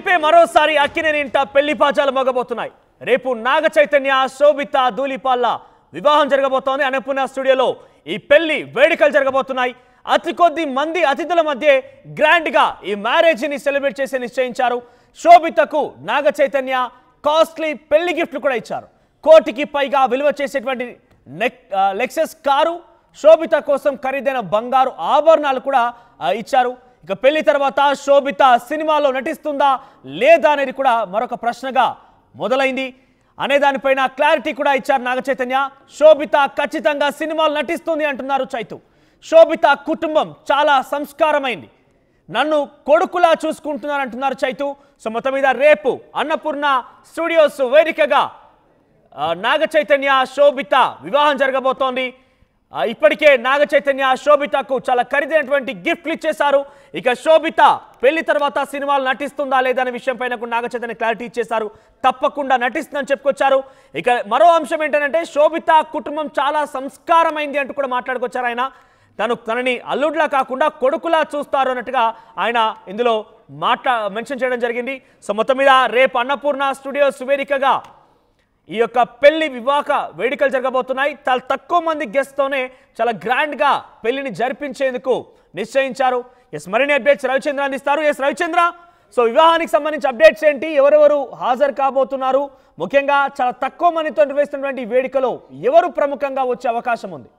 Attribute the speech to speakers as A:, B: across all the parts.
A: రేపే మరోసారి అక్కినేని ఇంట పెళ్లి పాచాలు మోగబోతున్నాయి రేపు నాగ చైతన్య శోభిత ధూళిపాల్ల వివాహం జరగబోతోంది అన్నపూర్ణ స్టూడియోలో ఈ పెళ్లి వేడుకలు జరగబోతున్నాయి అతి కొద్ది మంది అతిథుల మధ్య గ్రాండ్ గా ఈ మ్యారేజ్ ని సెలబ్రేట్ చేసి నిశ్చయించారు శోభితకు నాగ చైతన్య కాస్ట్లీ పెళ్లి గిఫ్ట్లు కూడా ఇచ్చారు కోటికి పైగా విలువ చేసేటువంటి నెక్ ఆ, లెక్సస్ కారు శోభిత కోసం ఖరీదైన బంగారు ఆభరణాలు కూడా ఆ, ఇచ్చారు ఇక పెళ్లి తర్వాత శోభిత సినిమాలో నటిస్తుందా లేదా అనేది కూడా మరొక ప్రశ్నగా మొదలైంది అనే దానిపైన క్లారిటీ కూడా ఇచ్చారు నాగ చైతన్య శోభిత ఖచ్చితంగా సినిమాలు నటిస్తుంది అంటున్నారు చైతు శోభిత కుటుంబం చాలా సంస్కారమైంది నన్ను కొడుకులా చూసుకుంటున్నారు అంటున్నారు చైతు సో మొత్తం మీద రేపు అన్నపూర్ణ స్టూడియోస్ వేదికగా ఆ, నాగ చైతన్య శోభిత వివాహం జరగబోతోంది ఆ, ఇప్పటికే నాగ చైతన్య శోభితకు చాలా ఖరీదైనటువంటి గిఫ్ట్లు ఇచ్చేశారు ఇక శోభిత పెళ్లి తర్వాత సినిమాలు నటిస్తుందా లేదా అనే విషయం పైన కూడా నాగ చైతన్య క్లారిటీ ఇచ్చేశారు తప్పకుండా నటిస్తుందని చెప్పుకొచ్చారు ఇక మరో అంశం ఏంటంటే శోభిత కుటుంబం చాలా సంస్కారమైంది అంటూ కూడా మాట్లాడుకొచ్చారు ఆయన తను తనని అల్లుడిలా కాకుండా కొడుకులా చూస్తారు అన్నట్టుగా ఆయన ఇందులో మాట్లా మెన్షన్ చేయడం జరిగింది సో మొత్తం మీద రేపు అన్నపూర్ణ స్టూడియోస్ వేదికగా ఈ యొక్క పెళ్లి వివాహ వేడుకలు జరగబోతున్నాయి చాలా తక్కువ మంది గెస్ట్తోనే చాలా గ్రాండ్గా పెళ్లిని జరిపించేందుకు నిశ్చయించారు ఎస్ మరిన్ని అప్డేట్స్ రవిచంద్ర అందిస్తారు ఎస్ రవిచంద్ర సో వివాహానికి సంబంధించి అప్డేట్స్ ఏంటి ఎవరెవరు హాజరు కాబోతున్నారు ముఖ్యంగా చాలా తక్కువ మందితో నిర్వహిస్తున్నటువంటి ఈ వేడుకలో ఎవరు ప్రముఖంగా వచ్చే అవకాశం ఉంది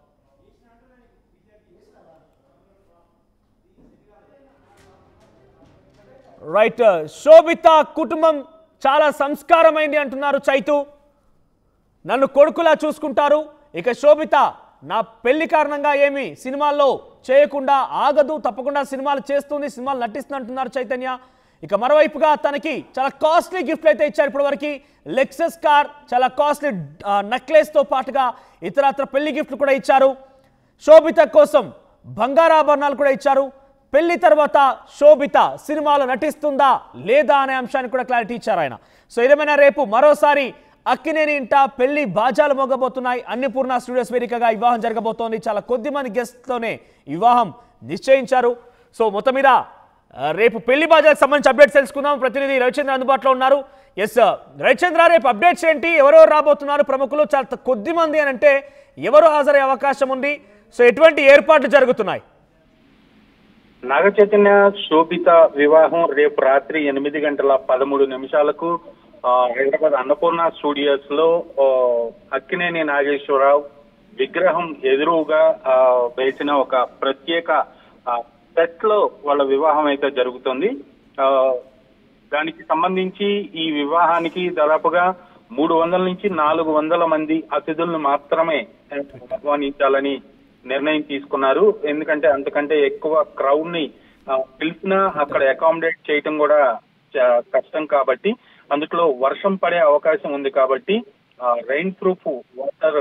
A: రైట్ శోభిత కుటుంబం చాలా సంస్కారమైంది అంటున్నారు చైతు నన్ను కొడుకులా చూసుకుంటారు ఇక శోభిత నా పెళ్లి కారణంగా ఏమి సినిమాల్లో చేయకుండా ఆగదు తప్పకుండా సినిమాలు చేస్తుంది సినిమాలు నటిస్తుంది అంటున్నారు చైతన్య ఇక మరోవైపుగా తనకి చాలా కాస్ట్లీ గిఫ్ట్లు అయితే ఇచ్చారు ఇప్పటివరకు లెక్సస్ కార్ చాలా కాస్ట్లీ నెక్లెస్తో పాటుగా ఇతరత్ర పెళ్లి గిఫ్ట్లు కూడా ఇచ్చారు శోభిత కోసం బంగారాభరణాలు కూడా ఇచ్చారు పెళ్లి తర్వాత శోభిత సినిమాలో నటిస్తుందా లేదా అనే అంశాన్ని కూడా క్లారిటీ ఇచ్చారు ఆయన సో ఏదేమైనా రేపు మరోసారి అక్కినేని ఇంట పెళ్లి బాజాలు మోగబోతున్నాయి అన్నపూర్ణ స్టూడియోస్ వేదికగా వివాహం జరగబోతోంది చాలా కొద్ది మంది గెస్ట్తోనే ఈ వివాహం నిశ్చయించారు సో మొత్తం మీద ఆ, రేపు పెళ్లి బాజాలకు సంబంధించి అప్డేట్స్ తెలుసుకుందాం ప్రతినిధి రవిచంద్ర అందుబాటులో ఉన్నారు ఎస్ రవిచంద్ర రేపు అప్డేట్స్ ఏంటి ఎవరెవరు రాబోతున్నారు ప్రముఖులు చాలా త- కొద్ది మంది అని అంటే ఎవరు హాజరయ్యే అవకాశం ఉంది సో ఎటువంటి ఏర్పాట్లు జరుగుతున్నాయి
B: నాగ చైతన్య శోభిత వివాహం రేపు రాత్రి ఎనిమిది గంటల పదమూడు నిమిషాలకు ఆ, హైదరాబాద్ అన్నపూర్ణ స్టూడియోస్ లో ఆ, అక్కినేని నాగేశ్వరరావు విగ్రహం ఎదురుగా ఆ, వేసిన ఒక ప్రత్యేక సెట్ లో వాళ్ళ వివాహం అయితే జరుగుతుంది ఆ, దానికి సంబంధించి ఈ వివాహానికి దాదాపుగా మూడు వందల నుంచి నాలుగు వందల మంది అతిథులను మాత్రమే ఆహ్వానించాలని నిర్ణయం తీసుకున్నారు ఎందుకంటే అంతకంటే ఎక్కువ క్రౌడ్ ని ఆ, పిలిచినా అక్కడ అకామిడేట్ చేయటం కూడా చా- కష్టం కాబట్టి అందులో వర్షం పడే అవకాశం ఉంది కాబట్టి rain proof water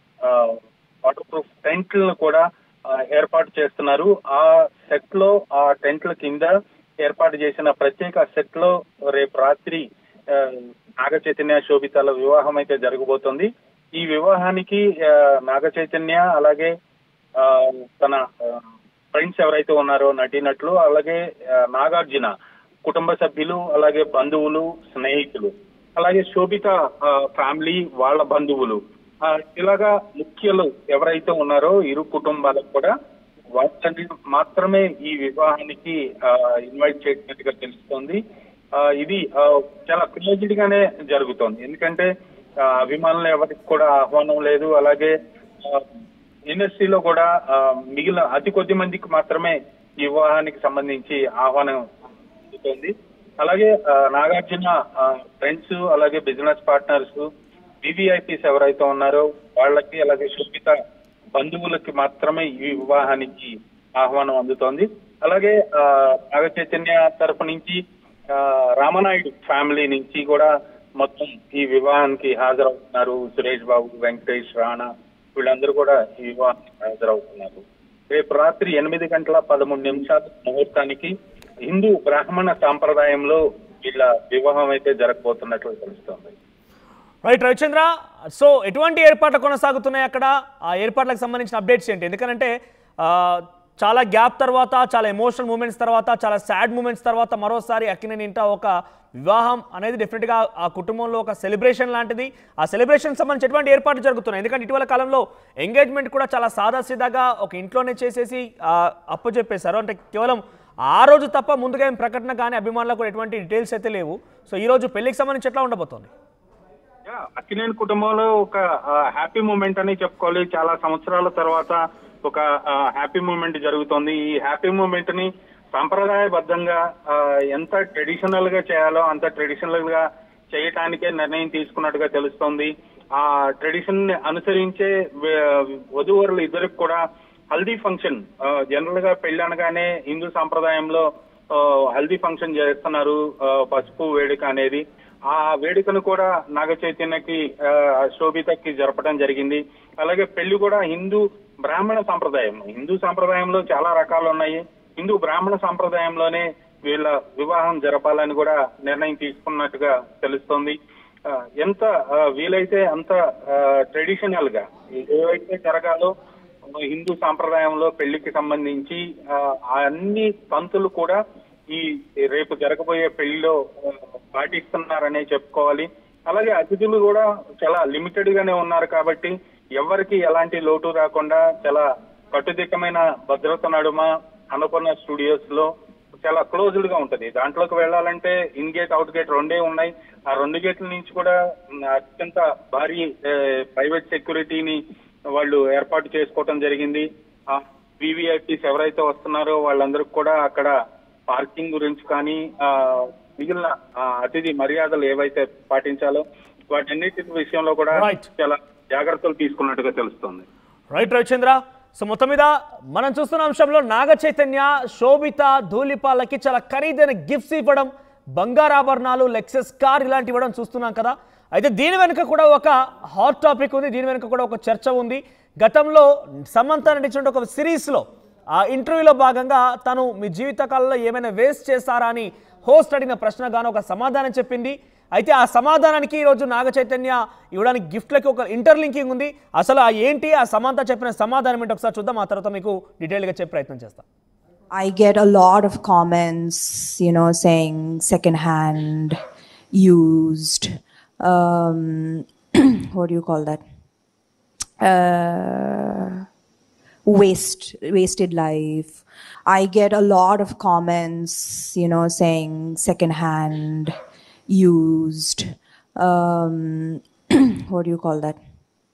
B: water proof టెంట్లను కూడా ఆ, ఏర్పాటు చేస్తున్నారు ఆ సెట్ లో ఆ టెంట్ల కింద ఏర్పాటు చేసిన ప్రత్యేక సెట్ లో రేపు రాత్రి ఆ, నాగ చైతన్య శోభితాల వివాహం అయితే జరగబోతోంది ఈ వివాహానికి ఆ, నాగ చైతన్య అలాగే ఆ, తన ఫ్రెండ్స్ ఎవరైతే ఉన్నారో నటీనటులు అలాగే ఆ, నాగార్జున కుటుంబ సభ్యులు అలాగే బంధువులు స్నేహితులు అలాగే శోభిత ఆ, ఫ్యామిలీ వాళ్ళ బంధువులు ఆ, ఇలాగా ముఖ్యులు ఎవరైతే ఉన్నారో ఇరు కుటుంబాలకు కూడా వాళ్ళని మాత్రమే ఈ వివాహానికి ఆ, ఇన్వైట్ చేసినట్టుగా తెలుస్తోంది ఆ, ఇది ఆ, చాలా క్లోజ్డ్ గానే జరుగుతోంది ఎందుకంటే ఆ, అభిమానులు ఎవరికి కూడా ఆహ్వానం లేదు అలాగే ఆ, ఇండస్ట్రీలో కూడా ఆ, మిగిలిన అతి కొద్ది మందికి మాత్రమే ఈ వివాహానికి సంబంధించి ఆహ్వానం అందుతోంది అలాగే ఆ, నాగార్జున ఫ్రెండ్స్ అలాగే బిజినెస్ పార్ట్నర్స్ వివిఐపీస్ ఎవరైతే ఉన్నారో వాళ్ళకి అలాగే శోభిత బంధువులకి మాత్రమే ఈ వివాహానికి ఆహ్వానం అందుతోంది అలాగే ఆ, నాగ చైతన్య తరపు నుంచి ఆ, రామనాయుడు ఫ్యామిలీ నుంచి కూడా మొత్తం ఈ వివాహానికి హాజరవుతున్నారు సురేష్ బాబు వెంకటేష్ రాణా వీళ్ళందరూ కూడా ఈ వివాహానికి హాజరవుతున్నారు రేపు రాత్రి ఎనిమిది గంటల పదమూడు నిమిషాల ముహూర్తానికి హిందూ బ్రాహ్మణ సాంప్రదాయంలో వీళ్ళ వివాహం అయితే జరగబోతున్నట్లు తెలుస్తోంది
A: రైట్ రవిచంద్ర సో ఎటువంటి ఏర్పాట్లు కొనసాగుతున్నాయి అక్కడ ఆ ఏర్పాట్లకు సంబంధించిన అప్డేట్స్ ఏంటి ఎందుకంటే ఆ, చాలా గ్యాప్ తర్వాత చాలా ఎమోషనల్ మూమెంట్స్ తర్వాత చాలా సాడ్ మూమెంట్స్ తర్వాత మరోసారి అక్కినేని ఇంట ఒక వివాహం అనేది డెఫినెట్గా ఆ కుటుంబంలో ఒక సెలబ్రేషన్ లాంటిది ఆ సెలబ్రేషన్ సంబంధించి ఎటువంటి ఏర్పాట్లు జరుగుతున్నాయి ఎందుకంటే ఇటీవల కాలంలో ఎంగేజ్మెంట్ కూడా చాలా సాదాసీదాగా ఒక ఇంట్లోనే చేసేసి ఆ, అప్పచెప్పేశారు అంటే కేవలం ఆ రోజు తప్ప ముందుగా ఏం ప్రకటన కానీ అభిమానులకు కూడా ఎటువంటి డీటెయిల్స్ అయితే లేవు సో ఈ రోజు పెళ్లికి సంబంధించి ఎట్లా ఉండబోతోంది
B: యా, అక్కినేని కుటుంబంలో ఒక హ్యాపీ మూమెంట్ అని చెప్పుకోవాలి చాలా సంవత్సరాల తర్వాత ఒక హ్యాపీ మూమెంట్ జరుగుతోంది ఈ హ్యాపీ మూమెంట్ ని సంప్రదాయబద్ధంగా ఆ, ఎంత ట్రెడిషనల్ గా చేయాలో అంత ట్రెడిషనల్ గా చేయటానికే నిర్ణయం తీసుకున్నట్టుగా తెలుస్తోంది ఆ ట్రెడిషన్ ని అనుసరించే వే- వధూవరులు ఇద్దరికి కూడా హల్దీ ఫంక్షన్ జనరల్ గా పెళ్లి అనగానే హిందూ సాంప్రదాయంలో ఆ, హల్దీ ఫంక్షన్ చేస్తున్నారు ఆ, పసుపు వేడుక అనేది ఆ వేడుకను కూడా నాగ చైతన్యకి ఆ, శోభితకి జరపడం జరిగింది అలాగే పెళ్లి కూడా హిందూ బ్రాహ్మణ సాంప్రదాయం హిందూ సాంప్రదాయంలో చాలా రకాలు ఉన్నాయి హిందూ బ్రాహ్మణ సాంప్రదాయంలోనే వీళ్ళ వివాహం జరపాలని కూడా నిర్ణయం తీసుకున్నట్టుగా తెలుస్తోంది ఆ, ఎంత ఆ, వీలైతే అంత ట్రెడిషనల్ గా ఏవైతే జరగాలో హిందూ సాంప్రదాయంలో పెళ్లికి సంబంధించి ఆ, ఆ అన్ని తంతులు కూడా ఈ రేపు జరగబోయే పెళ్లిలో ఆ, పాటిస్తున్నారనే చెప్పుకోవాలి అలాగే అతిథులు కూడా చాలా లిమిటెడ్ గానే ఉన్నారు కాబట్టి ఎవరికి ఎలాంటి లోటు రాకుండా చాలా కట్టుదిట్టమైన భద్రత నడుమ అన్నపూర్ణ స్టూడియోస్ లో చాలా క్లోజ్డ్ గా ఉంటది దాంట్లోకి వెళ్ళాలంటే ఇన్ గేట్ అవుట్ గేట్ రెండే ఉన్నాయి ఆ రెండు గేట్ల నుంచి కూడా ఉమ్, అత్యంత భారీ ప్రైవేట్ సెక్యూరిటీని వాళ్ళు ఏర్పాటు చేసుకోవటం జరిగింది ఆ వివిఐపీస్ ఎవరైతే వస్తున్నారో వాళ్ళందరికి కూడా అక్కడ పార్కింగ్ గురించి కానీ ఆ మిగిలిన ఆ, అతిథి మర్యాదలు ఏవైతే పాటించాలో వాటన్నిటి విషయంలో కూడా
A: Right.
B: చాలా జాగ్రత్తలు తీసుకున్నట్టుగా తెలుస్తుంది
A: రైట్ రవిచంద్ర సో మొత్తం మీద మనం చూస్తున్న అంశంలో నాగ చైతన్య శోభిత ధూళిపాలకి చాలా ఖరీదైన గిఫ్ట్స్ ఇవ్వడం బంగారాభరణాలు లెక్సెస్ కార్ ఇలాంటి ఇవ్వడం చూస్తున్నాం కదా అయితే దీని వెనుక కూడా ఒక హాట్ టాపిక్ ఉంది దీని వెనుక కూడా ఒక చర్చ ఉంది గతంలో సమంత నటించిన ఒక సిరీస్లో ఆ ఇంటర్వ్యూలో భాగంగా తను మీ జీవితకాలంలో ఏమైనా వేస్ట్ చేస్తారా అని హోస్ట్ అడిగిన ప్రశ్న గాను ఒక సమాధానం చెప్పింది అయితే ఆ సమాధానానికి ఈరోజు నాగ చైతన్య ఇవ్వడానికి గిఫ్ట్లకి ఒక ఇంటర్లింకింగ్ ఉంది అసలు ఆ ఏంటి ఆ సమాంత చెప్పిన సమాధానం ఏంటి ఒకసారి చూద్దాం ఆ తర్వాత మీకు డీటెయిల్గా చెప్పే ప్రయత్నం చేస్తాం
C: I get a lot of comments, you know, saying secondhand, used, um, what do you call that? Uh, waste, wasted life. I get a lot of comments, you know, saying secondhand, used, um, what do you call that?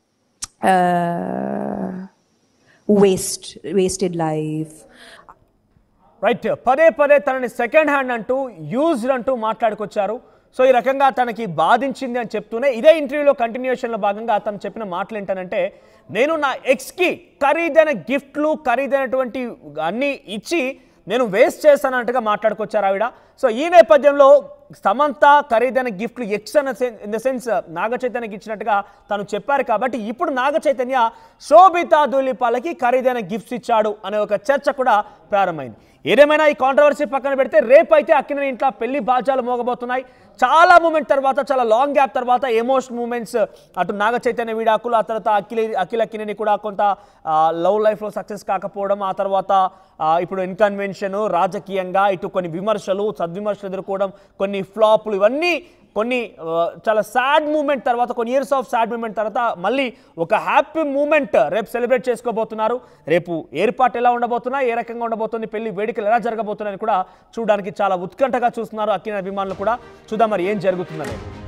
C: Uh, waste, wasted life.
A: Right పదే పదే తనని second hand అంటూ used అంటూ మాట్లాడుకొచ్చారు so ఈ రకంగా తనకి బాధించింది అని చెప్తూనే ఇదే ఇంటర్వ్యూలో కంటిన్యూషన్లో భాగంగా అతను చెప్పిన మాటలు ఏంటనంటే నేను నా ఎక్స్కి ఖరీదైన గిఫ్ట్లు ఖరీదైనటువంటి అన్నీ ఇచ్చి నేను వేస్ట్ చేశానంటగా మాట్లాడుకొచ్చారు ఆవిడ సో ఈ నేపథ్యంలో సమంత ఖరీదైన గిఫ్ట్లు ఎక్స్ అన్న ఇన్ ద సెన్స్ నాగ చైతన్యకి ఇచ్చినట్టుగా తను చెప్పారు కాబట్టి ఇప్పుడు నాగ చైతన్య శోభితా ధూళిపాలకి ఖరీదైన గిఫ్ట్స్ ఇచ్చాడు అనే ఒక చర్చ కూడా ప్రారంభమైంది ఏదేమైనా ఈ కాంట్రవర్సీ పక్కన పెడితే రేపు అయితే అక్కిన ఇంట్లో పెళ్లి బాజాలు మోగబోతున్నాయి చాలా మూమెంట్ తర్వాత చాలా లాంగ్ గ్యాప్ తర్వాత ఎమోషన్ మూమెంట్స్ అటు నాగ చైతన్య విడాకులు ఆ తర్వాత అఖిల అఖిల అక్కినేని కూడా కొంత లవ్ లైఫ్లో సక్సెస్ కాకపోవడం ఆ తర్వాత ఆ, ఇప్పుడు ఇన్కన్వెన్షన్ రాజకీయంగా ఇటు కొన్ని విమర్శలు సద్విమర్శలు ఎదుర్కోవడం కొన్ని ఫ్లాపులు ఇవన్నీ కొన్ని ఆ, చాలా సాడ్ మూమెంట్ తర్వాత కొన్ని ఇయర్స్ ఆఫ్ సాడ్ మూమెంట్ తర్వాత మళ్ళీ ఒక హ్యాపీ మూమెంట్ రేపు సెలబ్రేట్ చేసుకోబోతున్నారు రేపు ఏర్పాటు ఎలా ఉండబోతున్నా ఏ రకంగా ఉండబోతుంది పెళ్లి వేడుకలు ఎలా జరగబోతున్నాయని కూడా చూడడానికి చాలా ఉత్కంఠగా చూస్తున్నారు అక్కిన అభిమానులు కూడా చూద్దాం మరి ఏం జరుగుతుందనేది